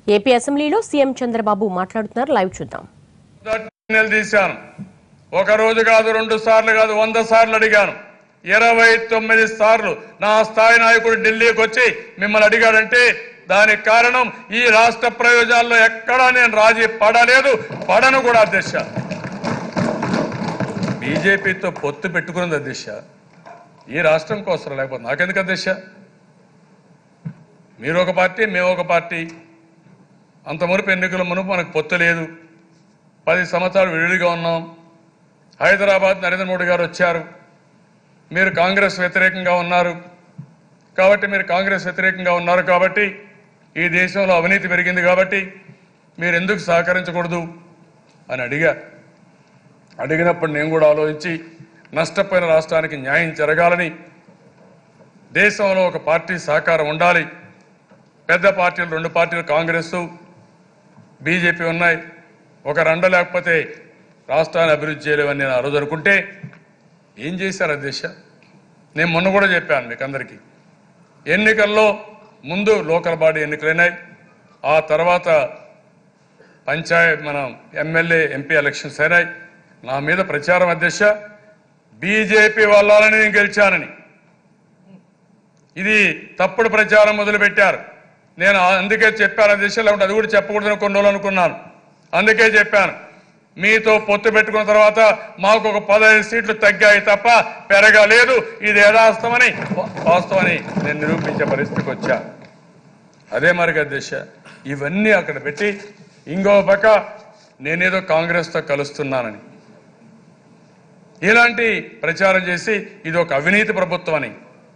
AP అసెంబ్లీలో CM Chandrababu మాట్లాడుతున్నారు live చూద్దాం నిలదీశాను ఒక రోజు కాదు రెండు సార్లు కాదు వంద సార్లు అడిగాను ఇరవై తొమ్మిది సార్లు నా స్థాయి నాయకుడు ఢిల్లీకి వచ్చి మిమ్మల్ని అడిగాడంటే దానికి కారణం ఈ రాష్ట్ర ప్రయోజనాల్లో ఎక్కడా నేను రాజీ పడలేదు పడను కూడా అధ్యక్ష బీజేపీతో పొత్తు పెట్టుకున్నది అధ్యక్ష ఈ రాష్ట్రం కోసం లేకపోతే నాకెందుకు అధ్యక్ష మీరు ఒక పార్టీ మేము ఒక పార్టీ అంత మునుపు ఎన్నికల మునుపు మనకు పొత్తు లేదు పది సంవత్సరాలు విడిగా ఉన్నాం హైదరాబాద్ నరేంద్ర మోడీ గారు వచ్చారు మీరు కాంగ్రెస్ వ్యతిరేకంగా ఉన్నారు కాబట్టి మీరు కాంగ్రెస్ వ్యతిరేకంగా ఉన్నారు కాబట్టి ఈ దేశంలో అవినీతి పెరిగింది కాబట్టి మీరు ఎందుకు సహకరించకూడదు అని అడిగా అడిగినప్పుడు నేను కూడా ఆలోచించి నష్టపోయిన రాష్ట్రానికి న్యాయం జరగాలని దేశంలో ఒక పార్టీ సహకారం ఉండాలి పెద్ద పార్టీలు రెండు పార్టీలు కాంగ్రెస్ బీజేపీ ఉన్నాయి ఒక రెండ లేకపోతే రాష్ట్రాన్ని అభివృద్ధి చేయలేవని నేను ఆ రోజు అనుకుంటే ఏం చేశారు అధ్యక్ష నేను మొన్న కూడా చెప్పాను మీకు అందరికీ ఎన్నికల్లో ముందు లోకల్ బాడీ ఎన్నికలైనాయి ఆ తర్వాత పంచాయత్ మనం ఎమ్మెల్యే ఎంపీ ఎలక్షన్స్ అయినాయి నా మీద ప్రచారం అధ్యక్ష బీజేపీ వల్లని నేను గెలిచానని ఇది తప్పుడు ప్రచారం మొదలుపెట్టారు నేను ఆ- అందుకే చెప్పాను అధ్యక్ష లేకుంటే అది కూడా చెప్పకూడదని కొన్ని రోజులు అనుకున్నాను అందుకే చెప్పాను మీతో పొత్తు పెట్టుకున్న తర్వాత మాకు ఒక పదహైదు సీట్లు తగ్గాయి తప్ప పెరగలేదు ఇది యథాస్తమని వాస్తవని నేను నిరూపించే పరిస్థితికి వచ్చా అదే మరి అధ్యక్ష ఇవన్నీ అక్కడ పెట్టి ఇంకో పక్క నేనేదో కాంగ్రెస్తో కలుస్తున్నానని ఇలాంటి ప్రచారం చేసి ఇది ఒక అవినీతి ప్రభుత్వం అని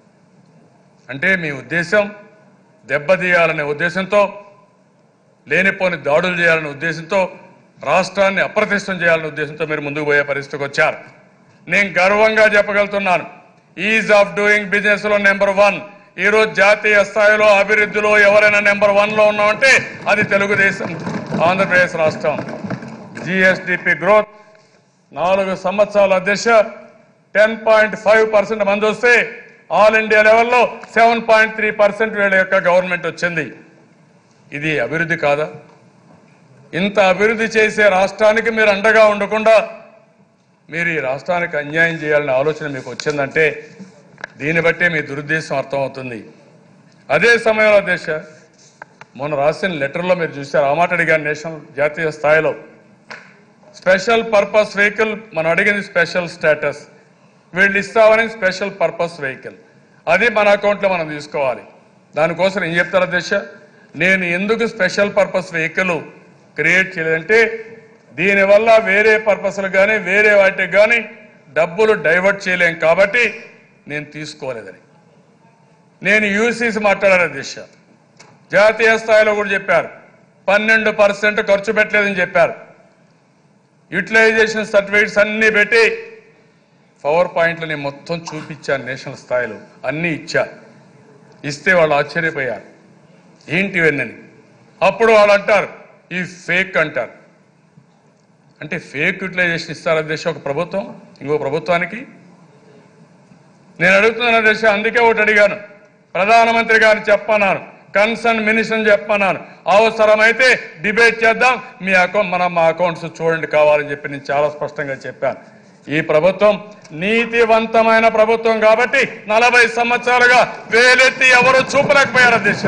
అంటే మీ ఉద్దేశం దెబ్బతీయాలనే ఉద్దేశంతో లేనిపోని దాడులు చేయాలనే ఉద్దేశంతో రాష్ట్రాన్ని అప్రతిష్టం చేయాలనే ఉద్దేశంతో మీరు ముందుకు పోయే పరిస్థితికి వచ్చారు నేను గర్వంగా చెప్పగలుగుతున్నాను ఈజ్ ఆఫ్ డూయింగ్ బిజినెస్ లో నెంబర్ వన్ ఈ రోజు జాతీయ స్థాయిలో అభివృద్ధిలో ఎవరైనా నెంబర్ వన్ లో ఉన్నామంటే అది తెలుగుదేశం ఆంధ్రప్రదేశ్ రాష్ట్రం జిఎస్డిపి గ్రోత్ నాలుగు సంవత్సరాల అధ్యక్ష టెన్ పాయింట్ ఫైవ్ పర్సెంట్ మంది వస్తే ఆల్ ఇండియా లెవెల్లో సెవెన్ పాయింట్ త్రీ పర్సెంట్ వీళ్ళ యొక్క గవర్నమెంట్ వచ్చింది ఇది అభివృద్ధి కాదా ఇంత అభివృద్ధి చేసే రాష్ట్రానికి మీరు అండగా ఉండకుండా మీరు ఈ రాష్ట్రానికి అన్యాయం చేయాలనే ఆలోచన మీకు వచ్చిందంటే దీన్ని బట్టే మీ దురుద్దేశం అర్థమవుతుంది అదే సమయంలో దేశ మొన్న రాసిన లెటర్లో మీరు చూశారు ఆ మాట అడిగాను నేషనల్ జాతీయ స్థాయిలో స్పెషల్ పర్పస్ వెహికల్ మనం అడిగింది స్పెషల్ స్టేటస్ వీళ్ళు ఇస్తామని స్పెషల్ పర్పస్ వెహికల్ అది మన అకౌంట్లో మనం తీసుకోవాలి దానికోసం ఏం చెప్తారు అధ్యక్ష నేను ఎందుకు స్పెషల్ పర్పస్ వెహికల్ క్రియేట్ చేయలేదంటే దీనివల్ల వేరే పర్పస్లు కానీ వేరే వాటికి కానీ డబ్బులు డైవర్ట్ చేయలేం కాబట్టి నేను తీసుకోలేదని నేను యూసీసీ మాట్లాడాను అధ్యక్ష జాతీయ స్థాయిలో కూడా చెప్పారు పన్నెండు పర్సెంట్ ఖర్చు పెట్టలేదని చెప్పారు యూటిలైజేషన్ సర్టిఫికేట్స్ అన్ని పెట్టి పవర్ పాయింట్లు నేను మొత్తం చూపించాను నేషనల్ స్థాయిలో అన్నీ ఇచ్చా ఇస్తే వాళ్ళు ఆశ్చర్యపోయారు ఏంటి ఇవన్నీ అప్పుడు వాళ్ళు అంటారు ఈ ఫేక్ అంటారు అంటే ఫేక్ యూటిలైజేషన్ ఇస్తారు అధ్యక్ష ఒక ప్రభుత్వం ఇంకో ప్రభుత్వానికి నేను అడుగుతున్నాను అధ్యక్ష అందుకే ఒకటి అడిగాను ప్రధానమంత్రి గారిని చెప్పన్నాను కన్సర్న్ మినిస్టర్ చెప్పన్నాను అవసరమైతే డిబేట్ చేద్దాం మీ అకౌంట్ మనం మా అకౌంట్స్ చూడండి కావాలని చెప్పి నేను చాలా స్పష్టంగా చెప్పాను ఈ ప్రభుత్వం నీతివంతమైన ప్రభుత్వం కాబట్టి నలభై సంవత్సరాలుగా వేలెత్తి ఎవరు చూపలేకపోయారు అధ్యక్ష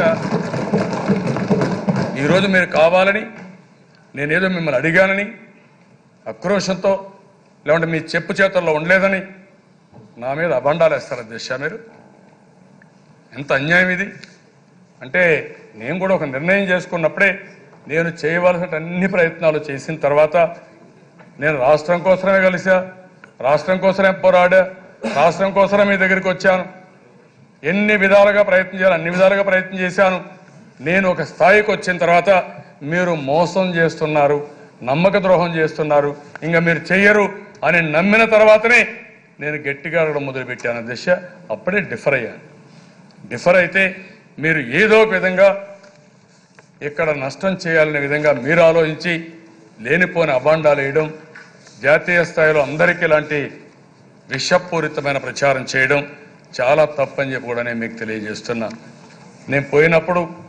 ఈరోజు మీరు కావాలని నేనేదో మిమ్మల్ని అడిగానని ఆక్రోషంతో లేకుంటే మీ చెప్పు చేతుల్లో ఉండలేదని నా మీద అబండాలు వేస్తారు అధ్యక్ష మీరు ఎంత అన్యాయం ఇది అంటే నేను కూడా ఒక నిర్ణయం చేసుకున్నప్పుడే నేను చేయవలసిన అన్ని ప్రయత్నాలు చేసిన తర్వాత నేను రాష్ట్రం కోసమే కలిసా రాష్ట్రం కోసమే పోరాడా రాష్ట్రం కోసమే మీ దగ్గరికి వచ్చాను ఎన్ని విధాలుగా ప్రయత్నం చేయాలి అన్ని విధాలుగా ప్రయత్నం చేశాను నేను ఒక స్థాయికి వచ్చిన తర్వాత మీరు మోసం చేస్తున్నారు నమ్మక ద్రోహం చేస్తున్నారు ఇంకా మీరు చెయ్యరు అని నమ్మిన తర్వాతనే నేను గట్టిగా అడగడం మొదలుపెట్టాను దిశ అప్పుడే డిఫర్ అయ్యాను డిఫర్ అయితే మీరు ఏదో ఒక విధంగా ఇక్కడ నష్టం చేయాలనే విధంగా మీరు ఆలోచించి లేనిపోని అబాండాలు వేయడం జాతీయ స్థాయిలో అందరికీ ఇలాంటి విషపూరితమైన ప్రచారం చేయడం చాలా తప్పని చెప్పి కూడా నేను మీకు తెలియజేస్తున్నా నేను పోయినప్పుడు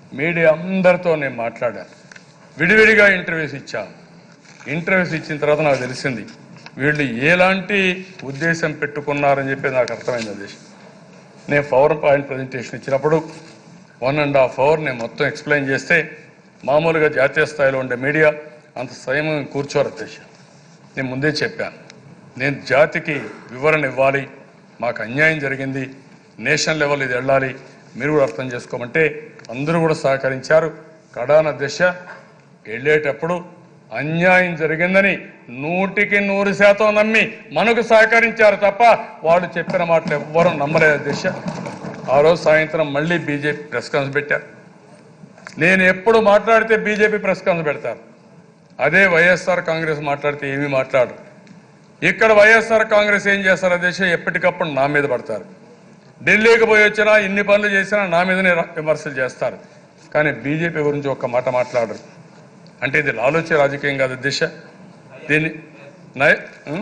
మీడియా అందరితో నేను మాట్లాడాను విడివిడిగా ఇంటర్వ్యూస్ ఇచ్చాను ఇంటర్వ్యూస్ ఇచ్చిన తర్వాత నాకు తెలిసింది వీళ్ళు ఎలాంటి ఉద్దేశం పెట్టుకున్నారని చెప్పి నాకు అర్థమైంది అది నేను పవర్ పాయింట్ ప్రజెంటేషన్ ఇచ్చినప్పుడు వన్ అండ్ హాఫ్ అవర్ నేను మొత్తం ఎక్స్ప్లెయిన్ చేస్తే మామూలుగా జాతీయ స్థాయిలో ఉండే మీడియా అంత సంయమం కూర్చోరు అధ్యక్ష నేను ముందే చెప్పాను నేను జాతికి వివరణ ఇవ్వాలి మాకు అన్యాయం జరిగింది నేషనల్ లెవెల్ ఇది వెళ్ళాలి మీరు కూడా అర్థం చేసుకోమంటే అందరూ కూడా సహకరించారు కడాన దశ వెళ్ళేటప్పుడు అన్యాయం జరిగిందని నూటికి నూరు శాతం నమ్మి మనకు సహకరించారు తప్ప వాళ్ళు చెప్పిన మాటలు ఎవ్వరూ నమ్మలేదు దిశ ఆ రోజు సాయంత్రం మళ్ళీ బీజేపీ ప్రెస్ కాన్ఫరెన్స్ పెట్టారు నేను ఎప్పుడు మాట్లాడితే బీజేపీ ప్రెస్ కాన్ఫరెన్స్ పెడతారు అదే వైఎస్ఆర్ కాంగ్రెస్ మాట్లాడితే ఏమీ మాట్లాడరు ఇక్కడ వైఎస్ఆర్ కాంగ్రెస్ ఏం చేస్తారు అధ్యక్ష ఎప్పటికప్పుడు నా మీద పడతారు ఢిల్లీకి పోయి వచ్చినా ఇన్ని పనులు చేసినా నా మీదనే ర- విమర్శలు చేస్తారు కానీ బీజేపీ గురించి ఒక్క మాట మాట్లాడరు అంటే ఇది ఆలోచన రాజకీయం కాదు దిశ దీన్ని నయ- ఉం?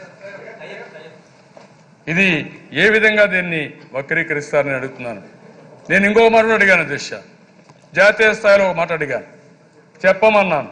ఇది ఏ విధంగా దీన్ని వక్రీకరిస్తారని అడుగుతున్నాను నేను ఇంకో మాట కూడా అడిగాను దిశ జాతీయ స్థాయిలో ఒక మాట అడిగాను చెప్పమన్నాను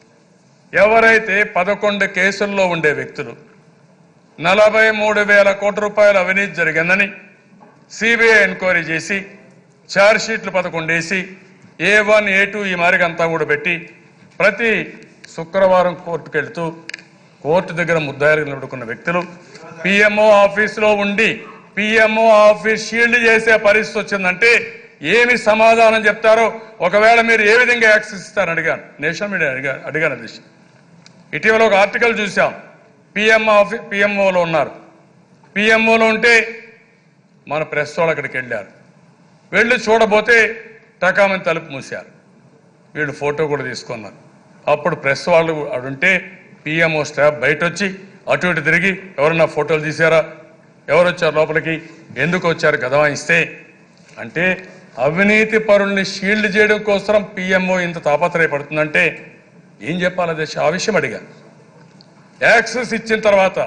ఎవరైతే పదకొండు కేసుల్లో ఉండే వ్యక్తులు నలభై మూడు వేల కోట్ల రూపాయల అవినీతి జరిగిందని సిబిఐ ఎంక్వైరీ చేసి ఛార్జ్ షీట్లు పదకొండు వేసి ఏ వన్ ఏ టూ ఈ మారిగంతా కూడా పెట్టి ప్రతి శుక్రవారం కోర్టుకు వెళ్తూ కోర్టు దగ్గర ముద్దాయిలు నిలబడుకున్న వ్యక్తులు పిఎంఓ ఆఫీసులో ఉండి పిఎంఓ ఆఫీస్ షీల్డ్ చేసే పరిస్థితి వచ్చిందంటే ఏమి సమాధానం చెప్తారో ఒకవేళ మీరు ఏ విధంగా యాక్సెస్ ఇస్తారని అడిగాను నేషనల్ మీడియా అడిగా అడిగాను అది ఇటీవల ఒక ఆర్టికల్ చూసాం పిఎం ఆఫీ పిఎంఓలో ఉన్నారు పిఎంఓలో ఉంటే మన ప్రెస్ వాళ్ళు అక్కడికి వెళ్ళారు వెళ్ళి చూడబోతే టకామని తలుపు మూశారు వీళ్ళు ఫోటో కూడా తీసుకున్నారు అప్పుడు ప్రెస్ వాళ్ళు అడుంటే పిఎంఓ స్టాఫ్ బయట వచ్చి అటు ఇటు తిరిగి ఎవరన్నా ఫోటోలు తీశారా ఎవరు వచ్చారు లోపలికి ఎందుకు వచ్చారు గదవాయిస్తే అంటే అవినీతి పరుల్ని షీల్డ్ చేయడం కోసం పిఎంఓ ఇంత తాపత్రయపడుతుందంటే ఏం చెప్పాలి దేశ ఆ విషయం అడిగా యాక్సెస్ ఇచ్చిన తర్వాత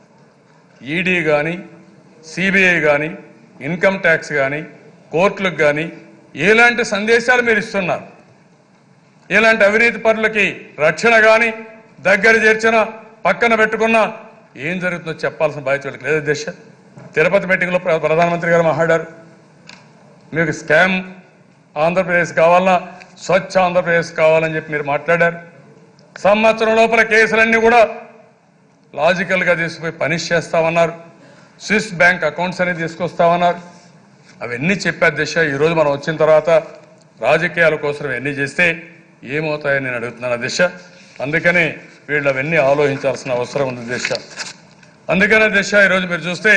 ఈడీ కానీ సిబిఐ కానీ ఇన్కమ్ ట్యాక్స్ కానీ కోర్టులకు కానీ ఎలాంటి సందేశాలు మీరు ఇస్తున్నారు ఇలాంటి అవినీతి పరులకి రక్షణ కానీ దగ్గర చేర్చిన పక్కన పెట్టుకున్నా ఏం జరుగుతుందో చెప్పాల్సిన బాధ్యత వీళ్ళకి లేదు దేశ తిరుపతి మీటింగ్లో ప్ర- ప్రధానమంత్రి గారు మాట్లాడారు మీకు స్కామ్ ఆంధ్రప్రదేశ్ కావాలన్నా స్వచ్ఛ ఆంధ్రప్రదేశ్ కావాలని చెప్పి మీరు మాట్లాడారు సంవత్సరం లోపల కేసులన్నీ కూడా లాజికల్గా తీసుకుపోయి పనిష్ చేస్తామన్నారు స్విస్ బ్యాంక్ అకౌంట్స్ అనేది తీసుకొస్తామన్నారు అవన్నీ చెప్పే దిశ ఈరోజు మనం వచ్చిన తర్వాత రాజకీయాల కోసం ఎన్ని చేస్తే ఏమవుతాయని నేను అడుగుతున్నాను ఆ దిశ అందుకని వీళ్ళు అవన్నీ ఆలోచించాల్సిన అవసరం ఉంది దిశ అందుకనే దిశ ఈరోజు మీరు చూస్తే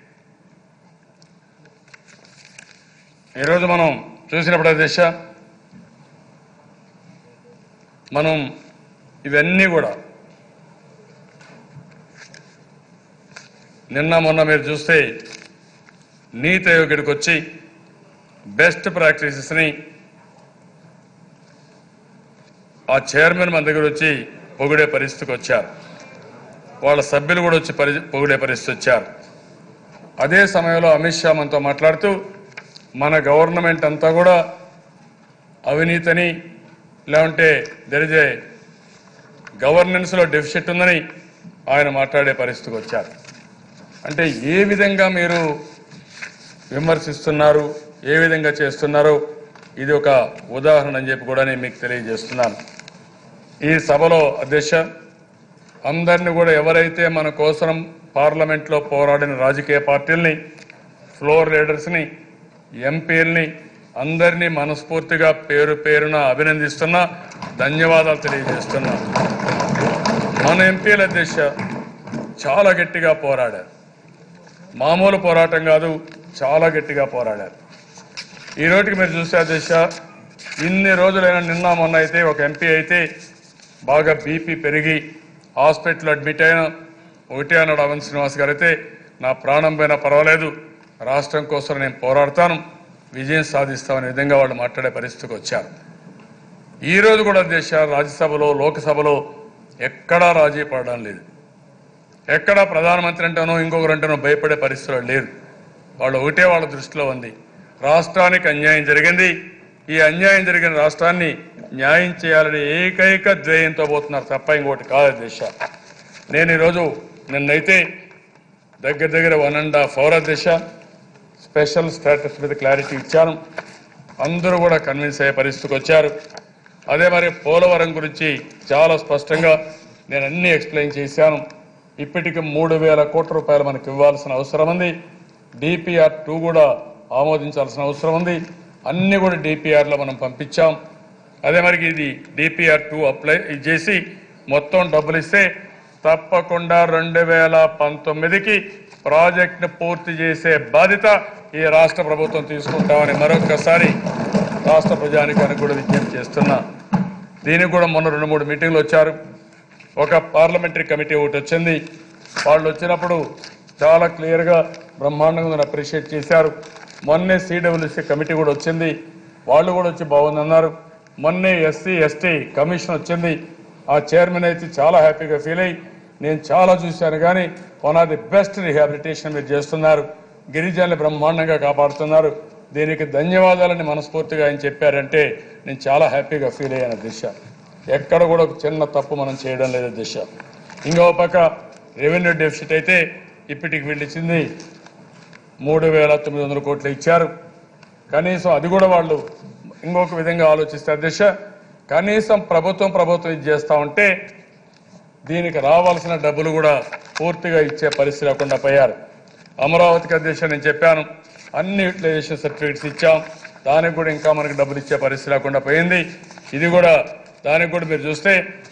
ఈరోజు మనం చూసినప్పుడు ఆ దిశ మనం ఇవన్నీ కూడా నిన్న మొన్న మీరు చూస్తే నీతి ఆయోగ్ ఇక్కడికి వచ్చి బెస్ట్ ప్రాక్టీసెస్ని ఆ చైర్మన్ మన దగ్గర వచ్చి పొగిడే పరిస్థితికి వచ్చారు వాళ్ళ సభ్యులు కూడా వచ్చి పరి పొగిడే పరిస్థితి వచ్చారు అదే సమయంలో అమిత్ షా మనతో మాట్లాడుతూ మన గవర్నమెంట్ అంతా కూడా అవినీతిని లేకుంటే దెర్ ఇస్ ఏ గవర్నెన్స్లో డెఫిసిట్ ఉందని ఆయన మాట్లాడే పరిస్థితికి వచ్చారు అంటే ఏ విధంగా మీరు విమర్శిస్తున్నారు ఏ విధంగా చేస్తున్నారో ఇది ఒక ఉదాహరణ అని చెప్పి కూడా నేను మీకు తెలియజేస్తున్నాను ఈ సభలో అధ్యక్ష అందరినీ కూడా ఎవరైతే మన కోసం పార్లమెంట్లో పోరాడిన రాజకీయ పార్టీల్ని ఫ్లోర్ లీడర్స్ని ఎంపీల్ని అందరినీ మనస్ఫూర్తిగా పేరు పేరున అభినందిస్తున్నా ధన్యవాదాలు తెలియజేస్తున్నా మన ఎంపీల అధ్యక్ష చాలా గట్టిగా పోరాడారు మామూలు పోరాటం కాదు చాలా గట్టిగా పోరాడారు ఈ రోజుకి మీరు చూసే అధ్యక్ష ఇన్ని రోజులైనా నిన్న మొన్న అయితే ఒక ఎంపీ అయితే బాగా బీపీ పెరిగి హాస్పిటల్ అడ్మిట్ అయిన ఒకటి అన్నాడు అవన్ శ్రీనివాస్ గారు అయితే నా ప్రాణం పోయినా పర్వాలేదు రాష్ట్రం కోసం నేను పోరాడతాను విజయం సాధిస్తామనే విధంగా వాళ్ళు మాట్లాడే పరిస్థితికి వచ్చారు ఈ రోజు కూడా దేశ రాజ్యసభలో లోక్సభలో ఎక్కడా రాజీ పడడం లేదు ఎక్కడా ప్రధానమంత్రి అంటేనో ఇంకొకరు అంటేనో భయపడే పరిస్థితులు లేదు వాళ్ళు ఒకటే వాళ్ళ దృష్టిలో ఉంది రాష్ట్రానికి అన్యాయం జరిగింది ఈ అన్యాయం జరిగిన రాష్ట్రాన్ని న్యాయం చేయాలని ఏకైక ధ్యేయంతో పోతున్నారు తప్ప ఇంకోటి కాదు దిశ నేను ఈరోజు నిన్నైతే దగ్గర దగ్గర వన్ అండ్ హాఫ్ అవర్ దిశ స్పెషల్ స్టేటస్ మీద క్లారిటీ ఇచ్చాను అందరూ కూడా కన్విన్స్ అయ్యే పరిస్థితికి వచ్చారు అదే మరి పోలవరం గురించి చాలా స్పష్టంగా నేను అన్ని ఎక్స్ప్లెయిన్ చేశాను ఇప్పటికి మూడు వేల కోట్ల రూపాయలు మనకు ఇవ్వాల్సిన అవసరం ఉంది డిపిఆర్ టూ కూడా ఆమోదించాల్సిన అవసరం ఉంది అన్ని కూడా డిపిఆర్లో మనం పంపించాం అదే మరి ఇది డిపిఆర్ టూ అప్లై ఇది చేసి మొత్తం డబ్బులు ఇస్తే తప్పకుండా రెండు వేల పంతొమ్మిదికి ప్రాజెక్టును పూర్తి చేసే బాధ్యత ఈ రాష్ట్ర ప్రభుత్వం తీసుకుంటామని మరొకసారి రాష్ట్ర ప్రజానికానికి కూడా విజ్ఞప్తి చేస్తున్నా దీనికి కూడా మొన్న రెండు మూడు మీటింగ్లు వచ్చారు ఒక పార్లమెంటరీ కమిటీ ఒకటి వచ్చింది వాళ్ళు వచ్చినప్పుడు చాలా క్లియర్గా బ్రహ్మాండంగా నన్ను అప్రిషియేట్ చేశారు మొన్నే సిడబ్ల్యూసీ కమిటీ కూడా వచ్చింది వాళ్ళు కూడా వచ్చి బాగుందన్నారు మొన్నే ఎస్సీ ఎస్టీ కమిషన్ వచ్చింది ఆ చైర్మన్ అయితే చాలా హ్యాపీగా ఫీల్ అయ్యి నేను చాలా చూశాను కానీ one of the best rehabilitation మీరు చేస్తున్నారు గిరిజనులు బ్రహ్మాండంగా కాపాడుతున్నారు దీనికి ధన్యవాదాలని మనస్ఫూర్తిగా ఆయన చెప్పారంటే నేను చాలా హ్యాపీగా ఫీల్ అయ్యాను దిశ ఎక్కడ కూడా ఒక చిన్న తప్పు మనం చేయడం లేదు దిశ ఇంకో పక్క రెవెన్యూ డెఫిసిట్ అయితే ఇప్పటికి వీళ్ళు ఇచ్చింది మూడు వేల తొమ్మిది వందల కోట్లు ఇచ్చారు కనీసం అది కూడా వాళ్ళు ఇంకొక విధంగా ఆలోచిస్తే అధ్యక్ష కనీసం ప్రభుత్వం ప్రభుత్వం ఇది చేస్తా ఉంటే దీనికి రావాల్సిన డబ్బులు కూడా పూర్తిగా ఇచ్చే పరిస్థితి లేకుండా పోయారు అమరావతికి అధ్యక్ష నేను చెప్పాను అన్ని యూటిలైజేషన్ సర్టిఫికెట్స్ ఇచ్చాం దానికి కూడా ఇంకా మనకి డబ్బులు ఇచ్చే పరిస్థితి లేకుండా పోయింది ఇది కూడా దానికి కూడా మీరు చూస్తే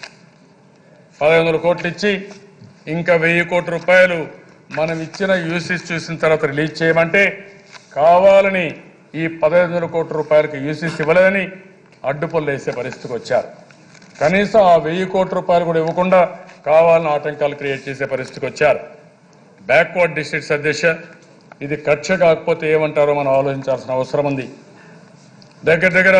పదహైదు వందల కోట్లు ఇచ్చి ఇంకా వెయ్యి కోట్ల రూపాయలు మనం ఇచ్చిన యూసీస్ చూసిన తర్వాత రిలీజ్ చేయమంటే కావాలని ఈ పదహైదు వందల కోట్ల రూపాయలకు యూసీస్ ఇవ్వలేదని అడ్డుపల్లు వేసే పరిస్థితికి వచ్చారు కనీసం ఆ వెయ్యి కోట్ల రూపాయలు కూడా ఇవ్వకుండా కావాలని ఆటంకాలు క్రియేట్ చేసే పరిస్థితికి వచ్చారు బ్యాక్వర్డ్ డిస్ట్రిక్ట్స్ అధ్యక్ష ఇది కక్ష కాకపోతే ఏమంటారో మనం ఆలోచించాల్సిన అవసరం ఉంది దగ్గర దగ్గర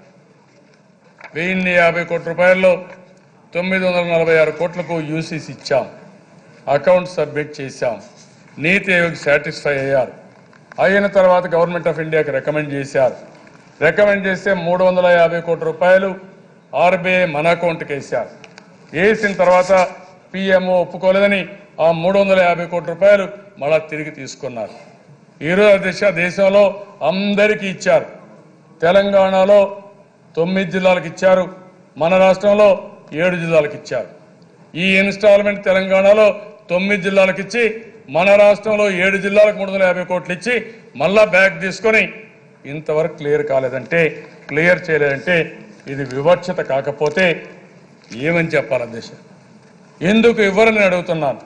వెయ్యిన్ని యాభై కోట్ల రూపాయల్లో తొమ్మిది వందల నలభై ఆరు కోట్లకు యూసీస్ ఇచ్చాం అకౌంట్ సబ్మిట్ చేశాం నీతి ఆయోగ్ సాటిస్ఫై అయ్యారు అయిన తర్వాత గవర్నమెంట్ ఆఫ్ ఇండియాకి రికమెండ్ చేశారు రికమెండ్ చేస్తే మూడు వందల యాభై కోట్ల రూపాయలు ఆర్బీఐ మన అకౌంట్కి వేశారు వేసిన తర్వాత పిఎంఓ ఒప్పుకోలేదని ఆ మూడు వందల యాభై కోట్ల రూపాయలు మళ్ళా తిరిగి తీసుకున్నారు ఈరోజు దిశ దేశంలో అందరికీ ఇచ్చారు తెలంగాణలో తొమ్మిది జిల్లాలకు ఇచ్చారు మన రాష్ట్రంలో ఏడు జిల్లాలకు ఇచ్చారు ఈ ఇన్స్టాల్మెంట్ తెలంగాణలో తొమ్మిది జిల్లాలకు ఇచ్చి మన రాష్ట్రంలో ఏడు జిల్లాలకు మూడు వందల యాభై కోట్లు ఇచ్చి మళ్ళా బ్యాక్ తీసుకొని ఇంతవరకు క్లియర్ కాలేదంటే క్లియర్ చేయలేదంటే ఇది వివక్షత కాకపోతే ఏమని చెప్పాలి అధ్యక్ష ఎందుకు ఇవ్వరని నేను అడుగుతున్నాను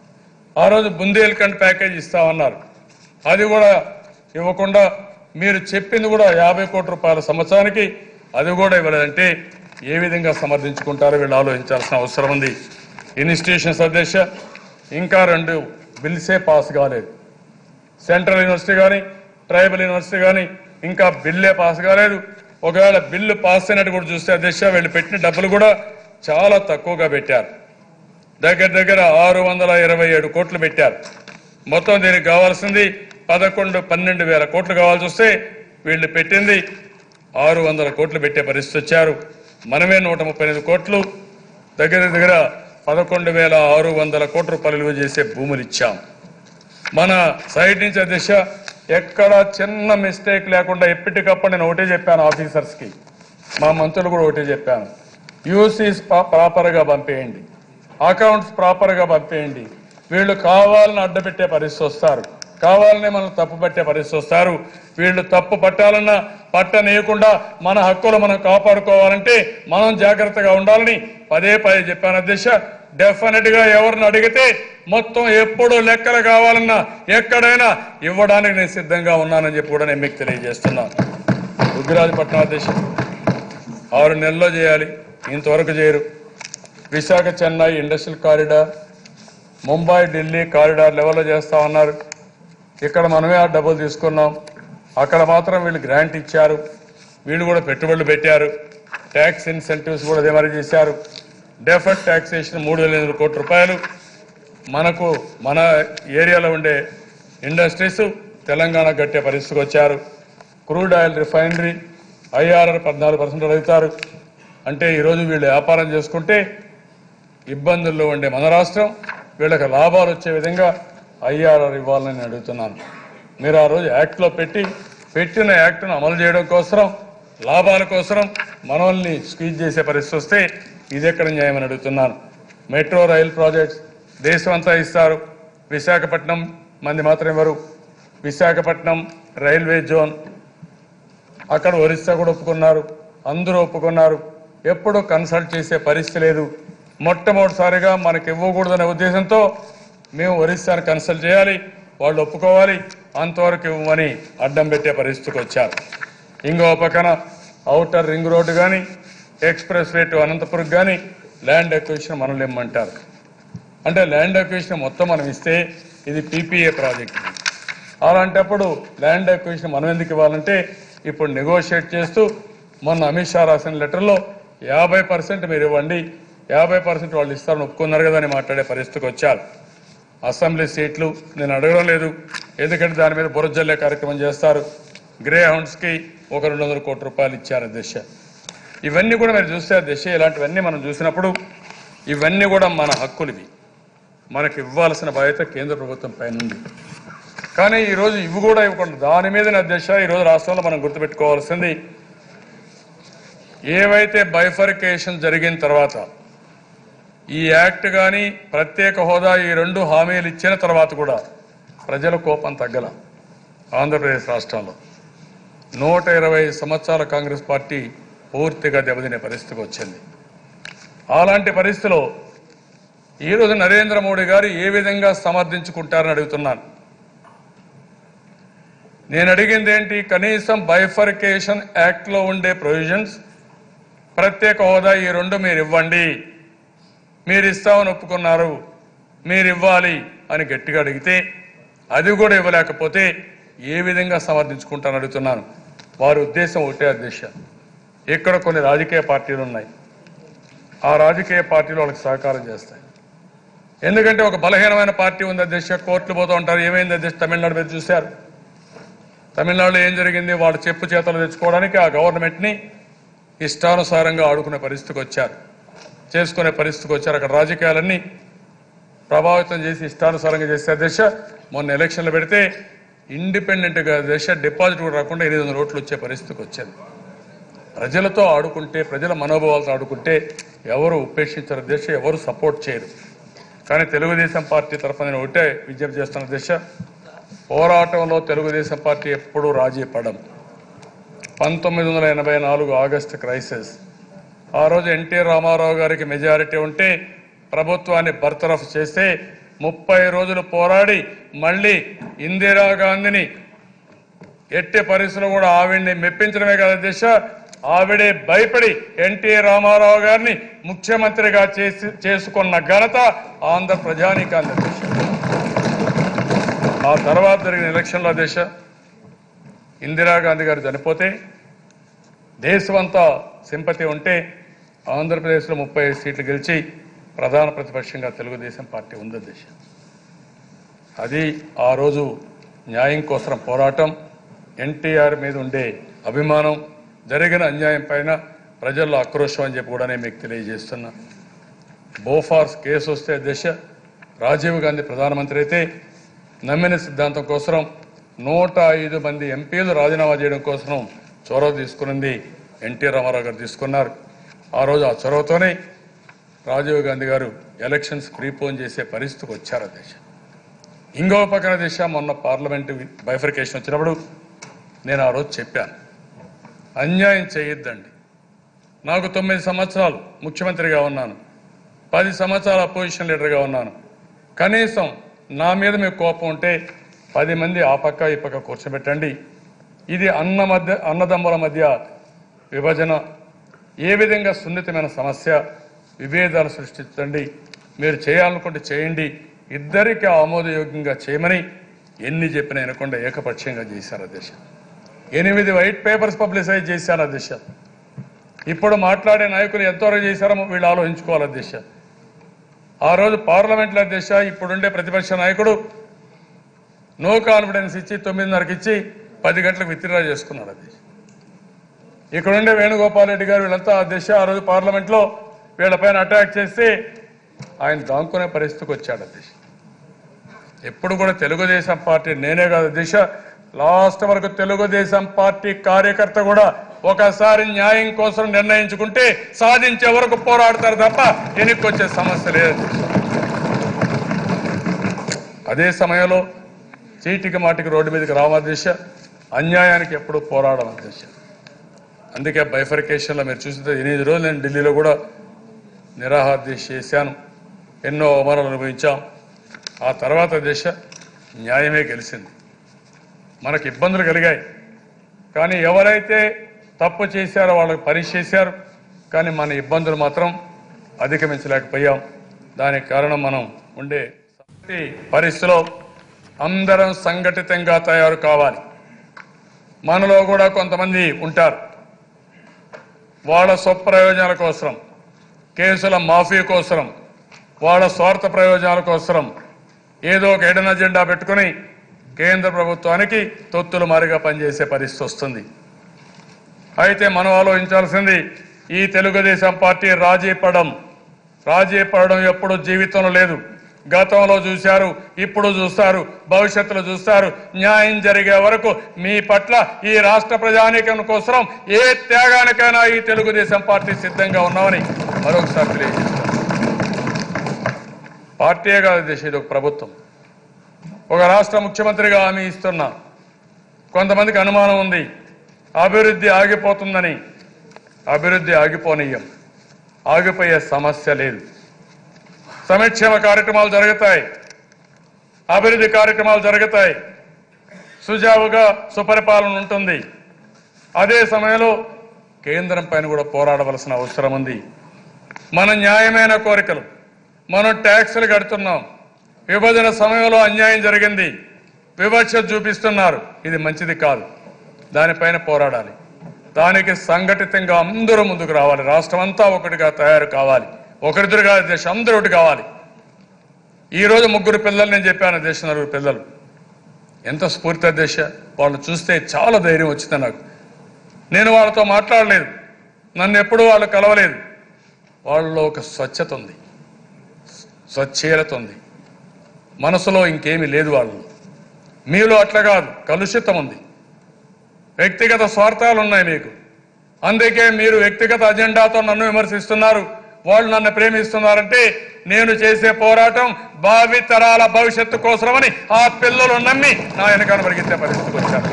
ఆ రోజు బుందేల్ఖండ్ ప్యాకేజ్ ఇస్తామన్నారు అది కూడా ఇవ్వకుండా మీరు చెప్పింది కూడా యాభై కోట్ల రూపాయల సంవత్సరానికి అది కూడా ఇవ్వలేదంటే ఏ విధంగా సమర్థించుకుంటారో వీళ్ళు ఆలోచించాల్సిన అవసరం ఉంది ఇన్స్టిట్యూషన్స్ అధ్యక్ష ఇంకా రెండు బిల్సే పాస్ కాలేదు సెంట్రల్ యూనివర్సిటీ కానీ ట్రైబల్ యూనివర్సిటీ కానీ ఇంకా బిల్లే పాస్ కాలేదు ఒకవేళ బిల్లు పాస్ అయినట్టు కూడా చూస్తే అధ్యక్ష వీళ్ళు పెట్టిన డబ్బులు కూడా చాలా తక్కువగా పెట్టారు దగ్గర దగ్గర ఆరు వందల ఇరవై ఏడు కోట్లు పెట్టారు మొత్తం దీనికి కావాల్సింది పదకొండు పన్నెండు వేల కోట్లు కావాల్సి వస్తే వీళ్ళు పెట్టింది ఆరు వందల కోట్లు పెట్టే పరిస్థితి వచ్చారు మనమే నూట ముప్పై ఎనిమిది కోట్లు దగ్గర దగ్గర పదకొండు వేల ఆరు వందల కోట్ల రూపాయలు విలువ చేసే భూములు ఇచ్చాం మన సైడ్ నుంచి అధ్యక్ష ఎక్కడ చిన్న మిస్టేక్ లేకుండా ఎప్పటికప్పుడు నేను ఒకటే చెప్పాను ఆఫీసర్స్కి మా మంత్రులు కూడా ఒకటే చెప్పాను యూసీస్ ప్రాపర్గా పంపేయండి అకౌంట్స్ ప్రాపర్గా పంపేయండి వీళ్ళు కావాలని అడ్డపెట్టే పరిస్థితి వస్తారు కావాలని మనం తప్పు పట్టే పరిస్థితి వస్తారు వీళ్ళు తప్పు పట్టాలన్నా పట్టనీయకుండా మన హక్కులు మనం కాపాడుకోవాలంటే మనం జాగ్రత్తగా ఉండాలని పదే పదే చెప్పాను అధ్యక్ష డెఫినెట్ గా ఎవరిని అడిగితే మొత్తం ఎప్పుడు లెక్కలు కావాలన్నా ఎక్కడైనా ఇవ్వడానికి నేను సిద్ధంగా ఉన్నానని చెప్పి కూడా నేను మీకు తెలియజేస్తున్నాను రుద్రాజపట్నం అధ్యక్ష ఆరు నెలల్లో చేయాలి ఇంతవరకు చేయరు Visakha Chennai industrial corridor Mumbai Delhi corridor లెవెల్లో చేస్తా ఉన్నారు ఇక్కడ మనమే ఆ డబ్బులు తీసుకున్నాం అక్కడ మాత్రం వీళ్ళు గ్రాంట్ ఇచ్చారు వీళ్ళు కూడా పెట్టుబడులు పెట్టారు ట్యాక్స్ ఇన్సెంటివ్స్ కూడా అదే మరి చేశారు డెఫర్డ్ ట్యాక్సేషన్ మూడు వేల ఎనిమిది కోట్ల రూపాయలు మనకు మన ఏరియాలో ఉండే ఇండస్ట్రీస్ తెలంగాణ కట్టే పరిస్థితికి వచ్చారు క్రూడ్ ఆయిల్ రిఫైనరీ ఐఆర్ఆర్ పద్నాలుగు పర్సెంట్ అడుగుతారు అంటే ఈరోజు వీళ్ళు వ్యాపారం చేసుకుంటే ఇబ్బందుల్లో ఉండే మన రాష్ట్రం వీళ్ళకి లాభాలు వచ్చే విధంగా ఐఆర్ఆర్ ఇవ్వాలని నేను అడుగుతున్నాను మీరు ఆ రోజు యాక్ట్లో పెట్టి పెట్టిన యాక్ట్ను అమలు చేయడం కోసం లాభాల కోసం మనల్ని స్క్వీజ్ చేసే పరిస్థితి వస్తే ఇది ఎక్కడ న్యాయమని అడుగుతున్నాను మెట్రో రైల్ ప్రాజెక్ట్స్ దేశం అంతా ఇస్తారు విశాఖపట్నం మంది మాత్రం ఇవ్వరు విశాఖపట్నం రైల్వే జోన్ అక్కడ ఒరిస్సా కూడా ఒప్పుకున్నారు అందరూ ఒప్పుకున్నారు ఎప్పుడూ కన్సల్ట్ చేసే పరిస్థితి లేదు మొట్టమొదటిసారిగా మనకి ఇవ్వకూడదనే ఉద్దేశంతో మేము ఒరిస్సాను కన్సల్ట్ చేయాలి వాళ్ళు ఒప్పుకోవాలి అంతవరకు ఇవ్వమని అడ్డం పెట్టే పరిస్థితికి వచ్చారు ఇంకో పక్కన ఔటర్ రింగ్ రోడ్డు కానీ ఎక్స్ప్రెస్ వే టు అనంతపురం కానీ ల్యాండ్ ఎక్విజిషన్ మనల్ని ఇమ్మంటారు అంటే ల్యాండ్ ఎక్విజిషన్ మొత్తం మనం ఇస్తే ఇది పీపీఏ ప్రాజెక్ట్ అలాంటప్పుడు ల్యాండ్ ఎక్విజిషన్ మనం ఎందుకు ఇవ్వాలంటే ఇప్పుడు నెగోషియేట్ చేస్తూ మొన్న అమిత్ షా రాసిన లెటర్లో యాభై పర్సెంట్ మీరు ఇవ్వండి యాభై పర్సెంట్ వాళ్ళు ఇస్తారని ఒప్పుకున్నారు కదా అని మాట్లాడే పరిస్థితికి వచ్చారు అసెంబ్లీ సీట్లు నేను అడగడం లేదు ఎందుకంటే దాని మీద బురజల్లే కార్యక్రమం చేస్తారు గ్రే హౌండ్స్కి ఒక రెండు వందల కోట్ల రూపాయలు ఇచ్చారు దిశ ఇవన్నీ కూడా మీరు చూస్తే దిశ ఇలాంటివన్నీ మనం చూసినప్పుడు ఇవన్నీ కూడా మన హక్కులు ఇవి మనకి ఇవ్వాల్సిన బాధ్యత కేంద్ర ప్రభుత్వం పైన ఉంది కానీ ఈరోజు ఇవి కూడా ఇవ్వకుండా దాని మీద నా దిశ ఈరోజు రాష్ట్రంలో మనం గుర్తుపెట్టుకోవాల్సింది ఏవైతే బైఫర్కేషన్ జరిగిన తర్వాత ఈ యాక్ట్ కానీ ప్రత్యేక హోదా ఈ రెండు హామీలు ఇచ్చిన తర్వాత కూడా ప్రజల కోపం తగ్గల ఆంధ్రప్రదేశ్ రాష్ట్రంలో నూట ఇరవై సంవత్సరాల కాంగ్రెస్ పార్టీ పూర్తిగా దెబ్బతినే పరిస్థితికి వచ్చింది అలాంటి పరిస్థితిలో ఈరోజు నరేంద్ర మోడీ గారు ఏ విధంగా సమర్థించుకుంటారని అడుగుతున్నాను నేను అడిగింది ఏంటి కనీసం బైఫర్కేషన్ యాక్ట్లో ఉండే ప్రొవిజన్స్ ప్రత్యేక హోదా ఈ రెండు మీరు ఇవ్వండి మీరు ఇస్తామని ఒప్పుకున్నారు మీరు ఇవ్వాలి అని గట్టిగా అడిగితే అది కూడా ఇవ్వలేకపోతే ఏ విధంగా సమర్థించుకుంటానని అడుగుతున్నాను వారి ఉద్దేశం ఒకటే అధ్యక్ష ఇక్కడ కొన్ని రాజకీయ పార్టీలు ఉన్నాయి ఆ రాజకీయ పార్టీలు వాళ్ళకి సహకారం చేస్తాయి ఎందుకంటే ఒక బలహీనమైన పార్టీ ఉంది అధ్యక్ష కోర్టులు పోతూ ఉంటారు ఏమైంది అధ్యక్ష తమిళనాడు మీద చూశారు తమిళనాడులో ఏం జరిగింది వాళ్ళు చెప్పు చేతలు తెచ్చుకోవడానికి ఆ గవర్నమెంట్ని ఇష్టానుసారంగా ఆడుకునే పరిస్థితికి వచ్చారు చేసుకునే పరిస్థితికి వచ్చారు అక్కడ రాజకీయాలన్నీ ప్రభావితం చేసి ఇష్టానుసారంగా చేసే దశ మొన్న ఎలక్షన్లు పెడితే ఇండిపెండెంట్గా దశ డిపాజిట్ కూడా రాకుండా ఎనిమిది వందల ఓట్లు వచ్చే పరిస్థితికి వచ్చింది ప్రజలతో ఆడుకుంటే ప్రజల మనోభావాలతో ఆడుకుంటే ఎవరు ఉపేక్షించరు దశ ఎవరు సపోర్ట్ చేయరు కానీ తెలుగుదేశం పార్టీ తరఫున నేను ఒకటే విజ్ఞప్తి చేస్తున్న దశ పోరాటంలో తెలుగుదేశం పార్టీ ఎప్పుడూ రాజీ పడం పంతొమ్మిది వందల ఎనభై నాలుగు ఆగస్టు క్రైసిస్ ఆ రోజు ఎన్టీ రామారావు గారికి మెజారిటీ ఉంటే ప్రభుత్వాన్ని బర్తరఫ్ చేస్తే ముప్పై రోజులు పోరాడి మళ్ళీ ఇందిరాగాంధీని ఎట్టి పరిస్థితుల్లో కూడా ఆవిడ్ని మెప్పించడమే కదా దిశ ఆవిడే భయపడి ఎన్టీ రామారావు గారిని ముఖ్యమంత్రిగా చేసి చేసుకున్న ఘనత ఆంధ్ర ప్రజానీకాంధ్ర దిశ ఆ తర్వాత జరిగిన ఎలక్షన్లో దిశ ఇందిరాగాంధీ గారు చనిపోతే దేశమంతా సింపతి ఉంటే ఆంధ్రప్రదేశ్లో ముప్పై ఐదు సీట్లు గెలిచి ప్రధాన ప్రతిపక్షంగా తెలుగుదేశం పార్టీ ఉంది దిశ అది ఆ రోజు న్యాయం కోసం పోరాటం ఎన్టీఆర్ మీద ఉండే అభిమానం జరిగిన అన్యాయం పైన ప్రజల్లో ఆక్రోశం అని చెప్పి కూడా నేను మీకు తెలియజేస్తున్నా బోఫార్స్ కేసు వస్తే దిశ రాజీవ్ గాంధీ ప్రధానమంత్రి అయితే నమ్మిన సిద్ధాంతం కోసం నూట ఐదు మంది ఎంపీలు రాజీనామా చేయడం కోసం చొరవ తీసుకున్నది ఎన్టీ రామారావు గారు తీసుకున్నారు ఆ రోజు ఆ చొరవతోనే రాజీవ్ గాంధీ గారు ఎలక్షన్స్ ప్రీపోన్ చేసే పరిస్థితికి వచ్చారు ఆ దేశం ఇంకో పక్కన దిశ మొన్న పార్లమెంటు బైఫర్కేషన్ వచ్చినప్పుడు నేను ఆ రోజు చెప్పాను అన్యాయం చేయొద్దండి నాకు తొమ్మిది సంవత్సరాలు ముఖ్యమంత్రిగా ఉన్నాను పది సంవత్సరాల అపోజిషన్ లీడర్గా ఉన్నాను కనీసం నా మీద మీకు కోపం ఉంటే పది మంది ఆ పక్క ఈ పక్క కూర్చోబెట్టండి ఇది అన్న మధ్య అన్నదమ్ముల మధ్య విభజన ఏ విధంగా సున్నితమైన సమస్య విభేదాలు సృష్టించండి మీరు చేయాలనుకుంటే చేయండి ఇద్దరికి ఆమోదయోగ్యంగా చేయమని ఎన్ని చెప్పినా వినకుండా ఏకపక్షంగా చేశారు అధ్యక్ష ఎనిమిది వైట్ పేపర్స్ పబ్లిసైజ్ చేశారు అధ్యక్ష ఇప్పుడు మాట్లాడే నాయకులు ఎంతవరకు చేశారో వీళ్ళు ఆలోచించుకోవాలి అధ్యక్ష ఆ రోజు పార్లమెంట్లో అధ్యక్ష ఇప్పుడుండే ప్రతిపక్ష నాయకుడు నో కాన్ఫిడెన్స్ ఇచ్చి తొమ్మిదిన్నరకి ఇచ్చి పది గంటలకు విత్డ్రా చేసుకున్నాడు అధ్యక్ష ఇక్కడ ఉండే వేణుగోపాల్ రెడ్డి గారు వీళ్ళంతా ఆ దిశ ఆ రోజు పార్లమెంట్లో వీళ్ళపైన అటాక్ చేస్తే ఆయన దాంకునే పరిస్థితికి వచ్చాడు ఆ దిశ ఎప్పుడు కూడా తెలుగుదేశం పార్టీ నేనే కాదు దిశ లాస్ట్ వరకు తెలుగుదేశం పార్టీ కార్యకర్త కూడా ఒకసారి న్యాయం కోసం నిర్ణయించుకుంటే సాధించే వరకు పోరాడతారు తప్ప వెనక్కి వచ్చే సమస్య లేదు దిశ. అదే సమయంలో చీటికి మాటికి రోడ్డు మీదకి రామ దిశ అన్యాయానికి ఎప్పుడు పోరాడడం దిశ అందుకే బైఫర్కేషన్లో మీరు చూస్తే ఎనిమిది రోజులు నేను ఢిల్లీలో కూడా నిరాహార దీక్ష చేశాను ఎన్నో అవమానాలు అనుభవించాం ఆ తర్వాత దిశ న్యాయమే గెలిచింది మనకు ఇబ్బందులు కలిగాయి కానీ ఎవరైతే తప్పు చేశారో వాళ్ళకి పరీక్ష చేశారు కానీ మన ఇబ్బందులు మాత్రం అధిగమించలేకపోయాం దానికి కారణం మనం ఉండే పరిస్థితిలో అందరం సంఘటితంగా తయారు కావాలి మనలో కూడా కొంతమంది ఉంటారు వాళ్ళ స్వప్రయోజనాల కోసం కేసుల మాఫీ కోసం వాళ్ళ స్వార్థ ప్రయోజనాల కోసం ఏదో ఒక ఎడన అజెండా పెట్టుకుని కేంద్ర ప్రభుత్వానికి తొత్తులు మారిగా పనిచేసే పరిస్థితి వస్తుంది అయితే మనం ఆలోచించాల్సింది ఈ తెలుగుదేశం పార్టీ రాజీ పడం రాజీ పడడం ఎప్పుడు జీవితంలో లేదు గతంలో చూశారు ఇప్పుడు చూస్తారు భవిష్యత్తులో చూస్తారు న్యాయం జరిగే వరకు మీ పట్ల ఈ రాష్ట్ర ప్రజానీకం కోసం ఏ త్యాగానికైనా ఈ తెలుగుదేశం పార్టీ సిద్ధంగా ఉన్నామని మరొకసారి తెలియజేస్తాను పార్టీయే కాదు దేశం ఇది ఒక ప్రభుత్వం ఒక రాష్ట్ర ముఖ్యమంత్రిగా హామీ ఇస్తున్నా కొంతమందికి అనుమానం ఉంది అభివృద్ధి ఆగిపోతుందని అభివృద్ధి ఆగిపోనీయం ఆగిపోయే సమస్య లేదు సంక్షేమ కార్యక్రమాలు జరుగుతాయి అభివృద్ధి కార్యక్రమాలు జరుగుతాయి సుజావుగా సుపరిపాలన ఉంటుంది అదే సమయంలో కేంద్రం పైన కూడా పోరాడవలసిన అవసరం ఉంది మన న్యాయమైన కోరికలు మనం ట్యాక్సులు కడుతున్నాం విభజన సమయంలో అన్యాయం జరిగింది వివక్ష చూపిస్తున్నారు ఇది మంచిది కాదు దానిపైన పోరాడాలి దానికి సంఘటితంగా అందరూ ముందుకు రావాలి రాష్ట్రం అంతా ఒకటిగా తయారు కావాలి ఒకరిద్దరుగా దేశం అందరూ ఒకటి కావాలి ఈ రోజు ముగ్గురు పిల్లలు నేను చెప్పాను దేశ నలుగురు పిల్లలు ఎంత స్ఫూర్తి దేశ వాళ్ళు చూస్తే చాలా ధైర్యం వచ్చింది నాకు నేను వాళ్ళతో మాట్లాడలేదు నన్ను ఎప్పుడూ వాళ్ళు కలవలేదు వాళ్ళలో ఒక స్వచ్ఛత ఉంది స్వచ్ఛీలత ఉంది మనసులో ఇంకేమీ లేదు వాళ్ళు మీలో అట్లా కాదు కలుషితం ఉంది వ్యక్తిగత స్వార్థాలు ఉన్నాయి మీకు అందుకే మీరు వ్యక్తిగత అజెండాతో నన్ను విమర్శిస్తున్నారు వాళ్ళు నన్ను ప్రేమిస్తున్నారంటే నేను చేసే పోరాటం భావి తరాల భవిష్యత్తు కోసమని ఆ పిల్లలు నమ్మి నా వెనకాల పరిగెత్తే పరిస్థితికి వచ్చారు